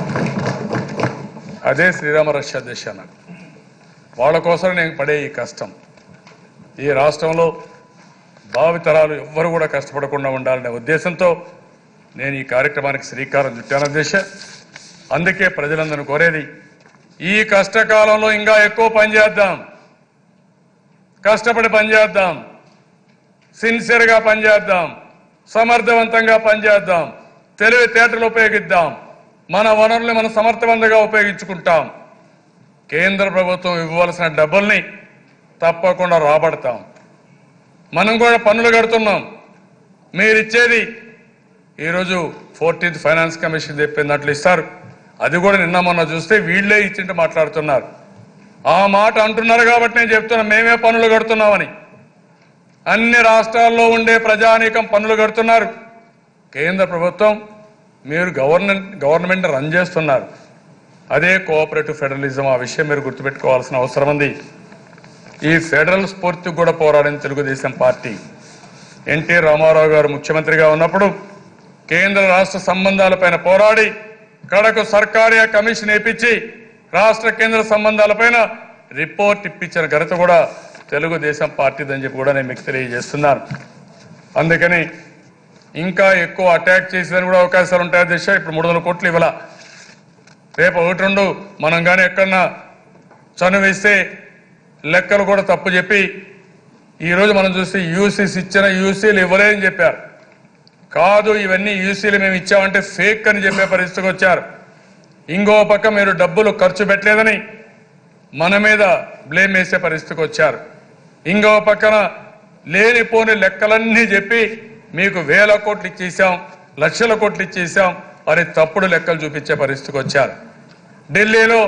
అదే శ్రీరామ రష్యా దేశాన వాళ్ళ కోసం నేను పడే ఈ కష్టం ఈ రాష్ట్రంలో భావితరాలు ఎవ్వరు కూడా కష్టపడకుండా ఉండాలనే ఉద్దేశంతో నేను ఈ కార్యక్రమానికి శ్రీకారం చుట్టాను దేశ అందుకే ప్రజలందరూ కోరేది ఈ కష్టకాలంలో ఇంకా ఎక్కువ పనిచేద్దాం కష్టపడి పనిచేద్దాం సిన్సియర్గా పనిచేద్దాం సమర్థవంతంగా పనిచేద్దాం తెలివితేటలు ఉపయోగిద్దాం మన వనరుల్ని మనం సమర్థవంతంగా ఉపయోగించుకుంటాం కేంద్ర ప్రభుత్వం ఇవ్వవలసిన డబ్బుల్ని తప్పకుండా రాబడతాం మనం కూడా పన్నులు కడుతున్నాం మీరు ఇచ్చేది ఈరోజు ఫోర్టీన్త్ ఫైనాన్స్ కమిషన్ చెప్పినట్లు ఇస్తారు అది కూడా నిన్న మొన్న చూస్తే వీళ్ళే ఇచ్చింటే మాట్లాడుతున్నారు ఆ మాట అంటున్నారు కాబట్టి నేను చెప్తున్నా మేమే పన్నులు కడుతున్నామని అన్ని రాష్ట్రాల్లో ఉండే ప్రజానీకం పన్నులు కడుతున్నారు కేంద్ర ప్రభుత్వం మీరు గవర్నమెంట్ గవర్నమెంట్ రన్ చేస్తున్నారు అదే కోఆపరేటివ్ ఫెడరలిజం ఆ విషయం మీరు గుర్తుపెట్టుకోవాల్సిన అవసరం ఉంది ఈ ఫెడరల్ స్ఫూర్తికి కూడా పోరాడిన తెలుగుదేశం పార్టీ ఎన్టీ రామారావు గారు ముఖ్యమంత్రిగా ఉన్నప్పుడు కేంద్ర రాష్ట్ర సంబంధాలపైన పోరాడి కడకు సర్కారీ కమిషన్ వేపించి రాష్ట్ర కేంద్ర సంబంధాలపైన రిపోర్ట్ ఇప్పించిన ఘనత కూడా తెలుగుదేశం పార్టీదని చెప్పి కూడా నేను మీకు తెలియజేస్తున్నాను అందుకని ఇంకా ఎక్కువ అటాక్ చేసేదని కూడా అవకాశాలు ఉంటాయి దిశ ఇప్పుడు మూడు వందల కోట్లు ఇవ్వాల రేపు ఒకటి రెండు మనం కానీ ఎక్కడన్నా చనువేస్తే లెక్కలు కూడా తప్పు చెప్పి ఈరోజు మనం చూస్తే యూసీస్ ఇచ్చిన యూసీలు ఇవ్వలేదని చెప్పారు కాదు ఇవన్నీ యూసీలు మేము ఇచ్చామంటే ఫేక్ అని చెప్పే పరిస్థితికి వచ్చారు ఇంకో పక్క మీరు డబ్బులు ఖర్చు పెట్టలేదని మన మీద బ్లేమ్ వేసే పరిస్థితికి వచ్చారు ఇంకో పక్కన లేనిపోని లెక్కలన్నీ చెప్పి మీకు వేల కోట్లు ఇచ్చేసాం లక్షల కోట్లు ఇచ్చేసాం అని తప్పుడు లెక్కలు చూపించే పరిస్థితికి వచ్చారు ఢిల్లీలో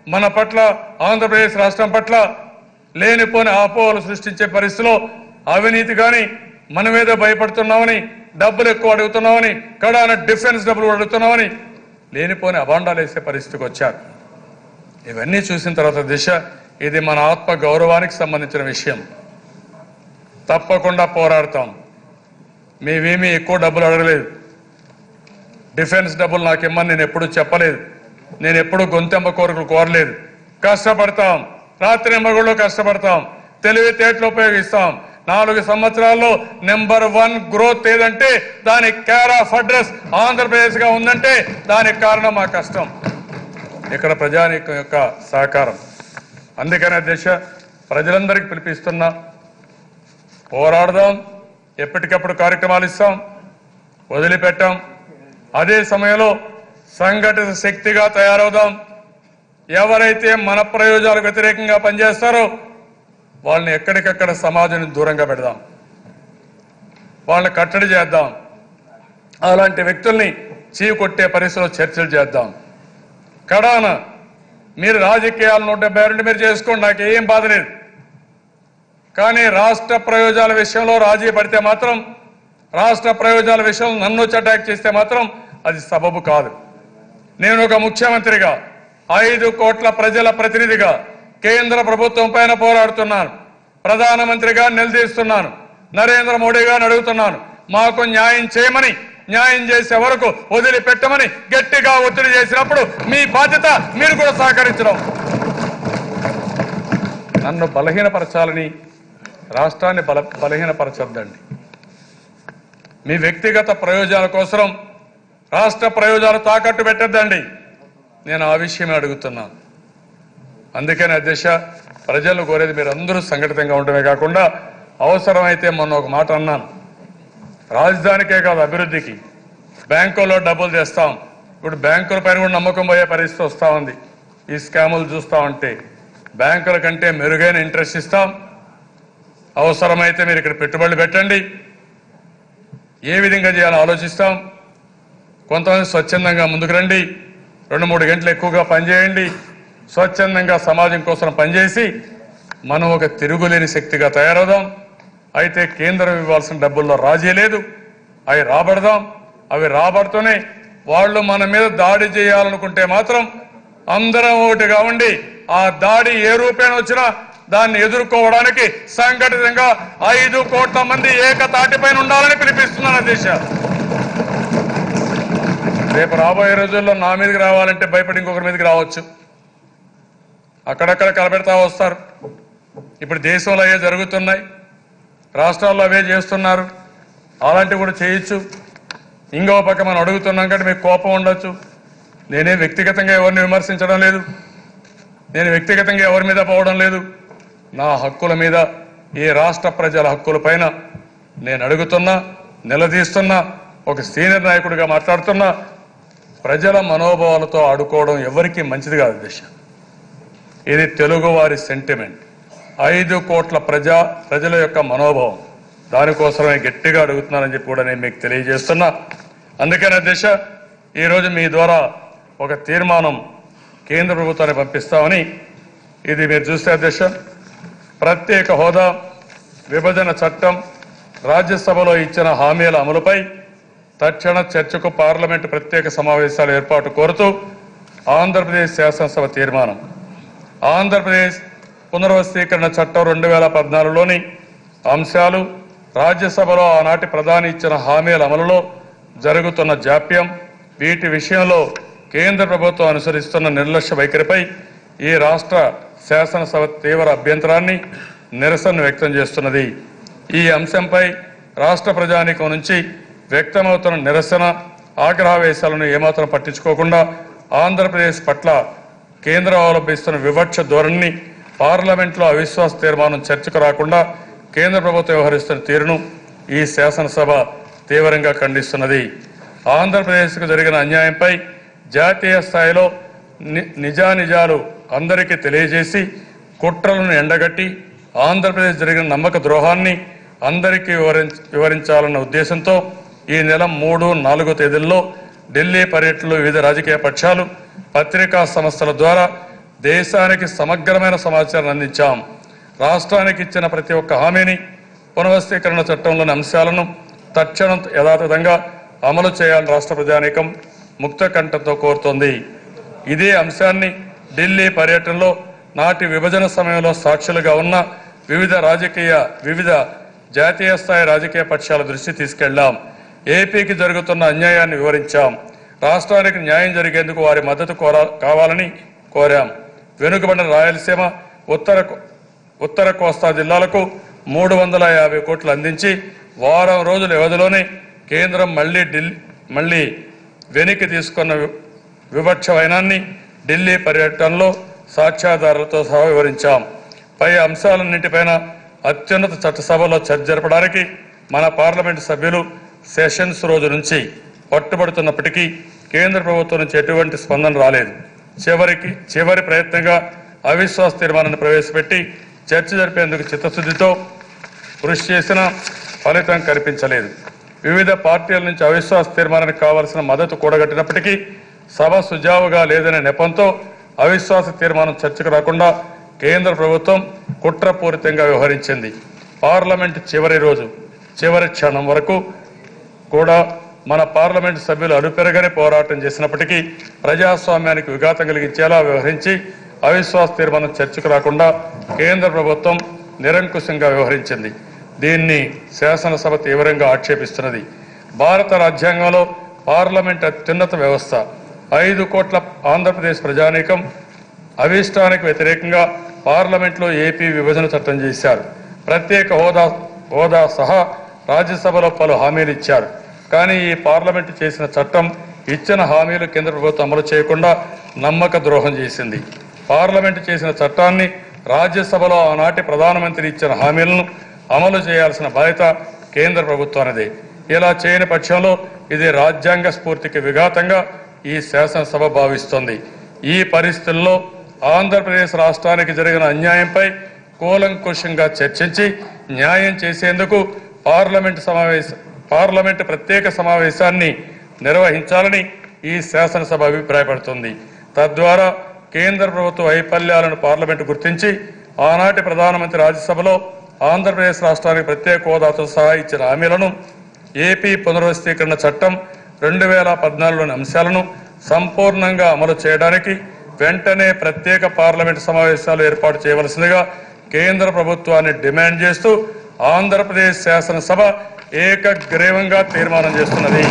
మన పట్ల ఆంధ్రప్రదేశ్ రాష్ట్రం పట్ల లేనిపోని ఆపోహలు సృష్టించే పరిస్థితిలో అవినీతి కానీ మన మీద భయపడుతున్నామని డబ్బులు ఎక్కువ అడుగుతున్నామని కడాన డిఫెన్స్ డబ్బులు అడుగుతున్నామని లేనిపోని అభాండాలు వేసే పరిస్థితికి వచ్చారు ఇవన్నీ చూసిన తర్వాత దిశ ఇది మన ఆత్మ గౌరవానికి సంబంధించిన విషయం తప్పకుండా పోరాడతాం మేమేమీ ఎక్కువ డబ్బులు అడగలేదు డిఫెన్స్ డబ్బులు నాకు ఇమ్మని నేను ఎప్పుడు చెప్పలేదు నేను ఎప్పుడు గొంతెమ్మ కోరికలు కోరలేదు కష్టపడతాం రాత్రి మగుళ్ళు కష్టపడతాం తెలివితేటలు ఉపయోగిస్తాం నాలుగు సంవత్సరాల్లో నెంబర్ వన్ గ్రోత్ ఏదంటే దానికి కేర్ ఆఫ్ అడ్రస్ ఆంధ్రప్రదేశ్ గా ఉందంటే దానికి కారణం మా కష్టం ఇక్కడ ప్రజానీకం యొక్క సహకారం అందుకనే దిశ ప్రజలందరికీ పిలిపిస్తున్నా పోరాడదాం ఎప్పటికప్పుడు కార్యక్రమాలు ఇస్తాం వదిలిపెట్టాం అదే సమయంలో సంఘటిత శక్తిగా తయారవుదాం ఎవరైతే మన ప్రయోజనాలకు వ్యతిరేకంగా పనిచేస్తారో వాళ్ళని ఎక్కడికక్కడ సమాజం దూరంగా పెడదాం వాళ్ళని కట్టడి చేద్దాం అలాంటి వ్యక్తుల్ని చీకొట్టే పరిస్థితిలో చర్చలు చేద్దాం కడాన మీరు రాజకీయాలు నూట డెబ్బై రెండు మీరు చేసుకోండి నాకు ఏం బాధ లేదు కానీ రాష్ట్ర ప్రయోజనాల విషయంలో రాజీ పడితే మాత్రం రాష్ట్ర ప్రయోజనాల విషయంలో నన్ను వచ్చి అటాక్ చేస్తే మాత్రం అది సబబు కాదు నేను ఒక ముఖ్యమంత్రిగా ఐదు కోట్ల ప్రజల ప్రతినిధిగా కేంద్ర ప్రభుత్వం పైన పోరాడుతున్నాను ప్రధానమంత్రిగా నిలదీస్తున్నాను నరేంద్ర మోడీ గారిని అడుగుతున్నాను మాకు న్యాయం చేయమని న్యాయం చేసే వరకు వదిలిపెట్టమని గట్టిగా ఒత్తిడి చేసినప్పుడు మీ బాధ్యత మీరు కూడా సహకరించడం నన్ను బలహీనపరచాలని రాష్ట్రాన్ని బల బలహీనపరచొద్దండి మీ వ్యక్తిగత ప్రయోజనాల కోసం రాష్ట్ర ప్రయోజనాలు తాకట్టు పెట్టద్దండి నేను ఆ విషయమే అడుగుతున్నాను అందుకని అధ్యక్ష ప్రజలు కోరేది మీరు అందరూ సంఘటితంగా ఉండడమే కాకుండా అవసరమైతే మొన్న ఒక మాట అన్నాను రాజధానికే కాదు అభివృద్ధికి బ్యాంకుల్లో డబ్బులు తెస్తాం ఇప్పుడు బ్యాంకుల పైన కూడా నమ్మకం పోయే పరిస్థితి వస్తూ ఉంది ఈ స్కాములు చూస్తూ ఉంటే బ్యాంకుల కంటే మెరుగైన ఇంట్రెస్ట్ ఇస్తాం అవసరమైతే మీరు ఇక్కడ పెట్టుబడులు పెట్టండి ఏ విధంగా చేయాలో ఆలోచిస్తాం కొంతమంది స్వచ్ఛందంగా ముందుకు రండి రెండు మూడు గంటలు ఎక్కువగా పనిచేయండి స్వచ్ఛందంగా సమాజం కోసం పనిచేసి మనం ఒక తిరుగులేని శక్తిగా తయారవుదాం అయితే కేంద్రం ఇవ్వాల్సిన డబ్బుల్లో రాజీ లేదు అవి రాబడదాం అవి రాబడుతూనే వాళ్ళు మన మీద దాడి చేయాలనుకుంటే మాత్రం అందరం ఒకటిగా ఉండి ఆ దాడి ఏ రూపేణ వచ్చినా దాన్ని ఎదుర్కోవడానికి సంఘటితంగా ఐదు కోట్ల మంది ఏకతాటిపైన ఉండాలని పిలిపిస్తున్నాను దేశ రేపు రాబోయే రోజుల్లో నా మీదకి రావాలంటే భయపడి ఇంకొకరి మీదకి రావచ్చు అక్కడక్కడ కలబెడతా వస్తారు ఇప్పుడు దేశంలో అవే జరుగుతున్నాయి రాష్ట్రాల్లో అవే చేస్తున్నారు అలాంటివి కూడా చేయొచ్చు ఇంకో పక్క మనం అడుగుతున్నాం కంటే మీకు కోపం ఉండొచ్చు నేనే వ్యక్తిగతంగా ఎవరిని విమర్శించడం లేదు నేను వ్యక్తిగతంగా ఎవరి మీద పోవడం లేదు నా హక్కుల మీద ఈ రాష్ట్ర ప్రజల హక్కుల పైన నేను అడుగుతున్నా నిలదీస్తున్నా ఒక సీనియర్ నాయకుడిగా మాట్లాడుతున్నా ప్రజల మనోభావాలతో ఆడుకోవడం ఎవరికీ మంచిది కాదు దిశ ఇది తెలుగువారి సెంటిమెంట్ ఐదు కోట్ల ప్రజా ప్రజల యొక్క మనోభావం దానికోసమే గట్టిగా అడుగుతున్నానని చెప్పి కూడా నేను మీకు తెలియజేస్తున్నా అందుకనే దిశ ఈరోజు మీ ద్వారా ఒక తీర్మానం కేంద్ర ప్రభుత్వాన్ని పంపిస్తామని ఇది మీరు చూస్తే అధ్యక్ష ప్రత్యేక హోదా విభజన చట్టం రాజ్యసభలో ఇచ్చిన హామీల అమలుపై తక్షణ చర్చకు పార్లమెంటు ప్రత్యేక సమావేశాల ఏర్పాటు కోరుతూ ఆంధ్రప్రదేశ్ శాసనసభ తీర్మానం ఆంధ్రప్రదేశ్ పునర్వస్తీకరణ చట్టం రెండు వేల పద్నాలుగులోని అంశాలు రాజ్యసభలో ఆనాటి ప్రధాని ఇచ్చిన హామీల అమలులో జరుగుతున్న జాప్యం వీటి విషయంలో కేంద్ర ప్రభుత్వం అనుసరిస్తున్న నిర్లక్ష్య వైఖరిపై ఈ రాష్ట్ర శాసనసభ తీవ్ర అభ్యంతరాన్ని నిరసన వ్యక్తం చేస్తున్నది ఈ అంశంపై రాష్ట్ర ప్రజానీకం నుంచి వ్యక్తమవుతున్న నిరసన ఆగ్రహావేశాలను ఏమాత్రం పట్టించుకోకుండా ఆంధ్రప్రదేశ్ పట్ల కేంద్రం అవలంబిస్తున్న వివక్ష ధోరణిని పార్లమెంట్లో అవిశ్వాస తీర్మానం చర్చకు రాకుండా కేంద్ర ప్రభుత్వం వ్యవహరిస్తున్న తీరును ఈ శాసనసభ తీవ్రంగా ఖండిస్తున్నది ఆంధ్రప్రదేశ్కు జరిగిన అన్యాయంపై జాతీయ స్థాయిలో ని- నిజానిజాలు అందరికీ తెలియజేసి కుట్రలను ఎండగట్టి ఆంధ్రప్రదేశ్ జరిగిన నమ్మక ద్రోహాన్ని అందరికీ వివరించ వివరించాలన్న ఉద్దేశంతో ఈ నెల మూడు నాలుగో తేదీల్లో ఢిల్లీ పర్యటనలో వివిధ రాజకీయ పక్షాలు పత్రికా సంస్థల ద్వారా దేశానికి సమగ్రమైన సమాచారం అందించాం రాష్ట్రానికి ఇచ్చిన ప్రతి ఒక్క హామీని పునర్వస్థీకరణ చట్టంలోని అంశాలను తక్షణం యథాతథంగా అమలు చేయాలని రాష్ట్ర ప్రజానీకం ముక్త కంఠంతో కోరుతోంది ఇదే అంశాన్ని ఢిల్లీ పర్యటనలో నాటి విభజన సమయంలో సాక్షులుగా ఉన్న వివిధ రాజకీయ వివిధ జాతీయ స్థాయి రాజకీయ పక్షాల దృష్టి తీసుకెళ్లాం ఏపీకి జరుగుతున్న అన్యాయాన్ని వివరించాం రాష్ట్రానికి న్యాయం జరిగేందుకు వారి మద్దతు కోరా కావాలని కోరాం వెనుకబడిన రాయలసీమ ఉత్తర ఉత్తర కోస్తా జిల్లాలకు మూడు వందల యాభై కోట్లు అందించి వారం రోజుల వ్యవధిలోనే కేంద్రం మళ్ళీ ఢిల్లీ మళ్ళీ వెనక్కి తీసుకున్న వి- వివక్ష వైనాన్ని ఢిల్లీ పర్యటనలో సాక్ష్యాధారాలతో సహా వివరించాం పై అంశాలన్నింటిపైన అత్యున్నత చట్టసభలో చర్చ జరపడానికి మన పార్లమెంటు సభ్యులు సెషన్స్ రోజు నుంచి పట్టుబడుతున్నప్పటికీ కేంద్ర ప్రభుత్వం నుంచి ఎటువంటి స్పందన రాలేదు చివరికి చివరి ప్రయత్నంగా అవిశ్వాస తీర్మానాన్ని ప్రవేశపెట్టి చర్చ జరిపేందుకు చిత్తశుద్ధితో కృషి చేసినా ఫలితం కనిపించలేదు వివిధ పార్టీల నుంచి అవిశ్వాస తీర్మానానికి కావాల్సిన మద్దతు కూడగట్టినప్పటికీ సభ సుజావుగా లేదనే నెపంతో అవిశ్వాస తీర్మానం చర్చకు రాకుండా కేంద్ర ప్రభుత్వం కుట్రపూరితంగా వ్యవహరించింది పార్లమెంట్ చివరి రోజు చివరి క్షణం వరకు కూడా మన పార్లమెంటు సభ్యులు అలుపెరగని పోరాటం చేసినప్పటికీ ప్రజాస్వామ్యానికి విఘాతం కలిగించేలా వ్యవహరించి అవిశ్వాస తీర్మానం చర్చకు రాకుండా కేంద్ర ప్రభుత్వం నిరంకుశంగా వ్యవహరించింది దీన్ని శాసనసభ తీవ్రంగా ఆక్షేపిస్తున్నది భారత రాజ్యాంగంలో పార్లమెంట్ అత్యున్నత వ్యవస్థ ఐదు కోట్ల ఆంధ్రప్రదేశ్ ప్రజానీకం అవిష్టానికి వ్యతిరేకంగా పార్లమెంట్లో ఏపీ విభజన చట్టం చేశారు ప్రత్యేక హోదా హోదా సహా రాజ్యసభలో పలు హామీలు ఇచ్చారు కానీ ఈ పార్లమెంటు చేసిన చట్టం ఇచ్చిన హామీలు కేంద్ర ప్రభుత్వం అమలు చేయకుండా నమ్మక ద్రోహం చేసింది పార్లమెంటు చేసిన చట్టాన్ని రాజ్యసభలో ఆనాటి ప్రధానమంత్రి ఇచ్చిన హామీలను అమలు చేయాల్సిన బాధ్యత కేంద్ర ప్రభుత్వానిదే ఇలా చేయని పక్షంలో ఇది రాజ్యాంగ స్ఫూర్తికి విఘాతంగా ఈ శాసనసభ భావిస్తోంది ఈ పరిస్థితుల్లో ఆంధ్రప్రదేశ్ రాష్ట్రానికి జరిగిన అన్యాయంపై కూలంకుషంగా చర్చించి న్యాయం చేసేందుకు పార్లమెంటు సమావేశ పార్లమెంటు ప్రత్యేక సమావేశాన్ని నిర్వహించాలని ఈ శాసనసభ అభిప్రాయపడుతుంది తద్వారా కేంద్ర ప్రభుత్వ వైఫల్యాలను పార్లమెంటు గుర్తించి ఆనాటి ప్రధానమంత్రి రాజ్యసభలో ఆంధ్రప్రదేశ్ రాష్ట్రానికి ప్రత్యేక హోదాతో సహా ఇచ్చిన హామీలను ఏపీ పునర్వ్యవస్థీకరణ చట్టం రెండు వేల పద్నాలుగులోని అంశాలను సంపూర్ణంగా అమలు చేయడానికి వెంటనే ప్రత్యేక పార్లమెంటు సమావేశాలు ఏర్పాటు చేయవలసిందిగా కేంద్ర ప్రభుత్వాన్ని డిమాండ్ చేస్తూ ఆంధ్రప్రదేశ్ శాసనసభ ఏకగ్రీవంగా తీర్మానం చేస్తున్నది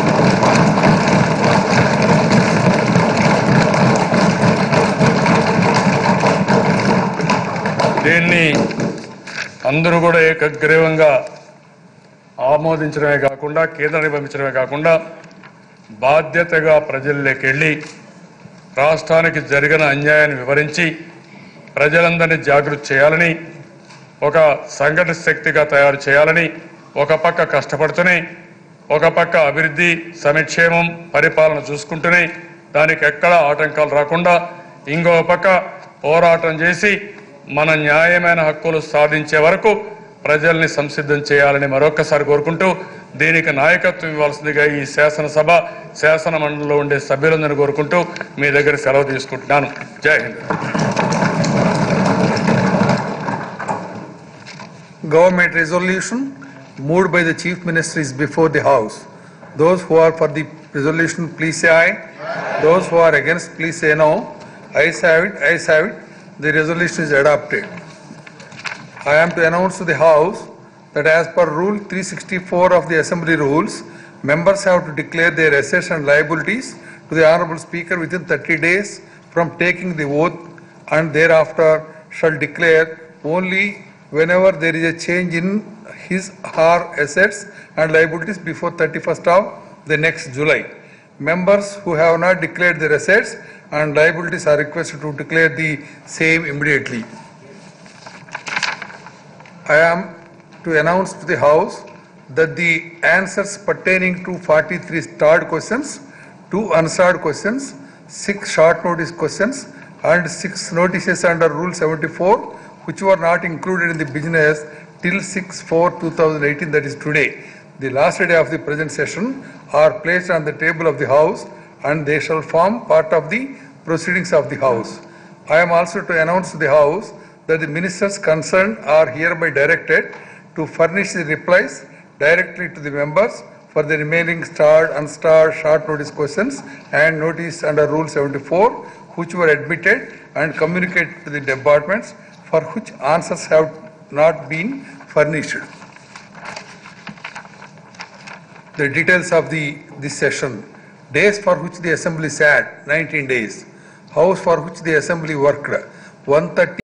దీన్ని అందరూ కూడా ఏకగ్రీవంగా ఆమోదించడమే కాకుండా కేంద్రానికి పంపించడమే కాకుండా బాధ్యతగా ప్రజల్లోకి వెళ్ళి రాష్ట్రానికి జరిగిన అన్యాయాన్ని వివరించి ప్రజలందరినీ జాగృతి చేయాలని ఒక సంఘటన శక్తిగా తయారు చేయాలని ఒక పక్క కష్టపడుతూనే ఒక పక్క అభివృద్ధి సంక్షేమం పరిపాలన చూసుకుంటూనే దానికి ఎక్కడ ఆటంకాలు రాకుండా ఇంకో పక్క పోరాటం చేసి మన న్యాయమైన హక్కులు సాధించే వరకు ప్రజల్ని సంసిద్ధం చేయాలని మరొకసారి కోరుకుంటూ దీనికి నాయకత్వం ఇవ్వాల్సిందిగా ఈ శాసనసభ శాసన మండలిలో ఉండే సభ్యులందరినీ కోరుకుంటూ మీ దగ్గర సెలవు తీసుకుంటున్నాను జై Hind government resolution moved by the chief minister is before the house. Those who are for the resolution, please say aye. Those who are against, please say no. Ayes have it, ayes have it. The resolution is adopted. I am to announce to the house that as per rule 364 of the assembly rules, members have to declare their assets and liabilities to the honorable speaker within 30 days from taking the oath and thereafter shall declare only whenever there is a change in his her assets and liabilities before 31st of the next July. Members who have not declared their assets and liabilities are requested to declare the same immediately. I am to announce to the House that the answers pertaining to 43 starred questions, two unstarred questions, six short notice questions, and six notices under Rule 74, which were not included in the business till 6/4/2018, that is today. The last day of the present session are placed on the table of the House, and they shall form part of the proceedings of the House. I am also to announce to the House that the ministers concerned are hereby directed to furnish the replies directly to the members for the remaining starred, unstarred, short notice questions and notice under Rule 74, which were admitted and communicated to the departments for which answers have not been furnished. The details of the, this session, days for which the assembly sat, 19 days, hours for which the assembly worked, 130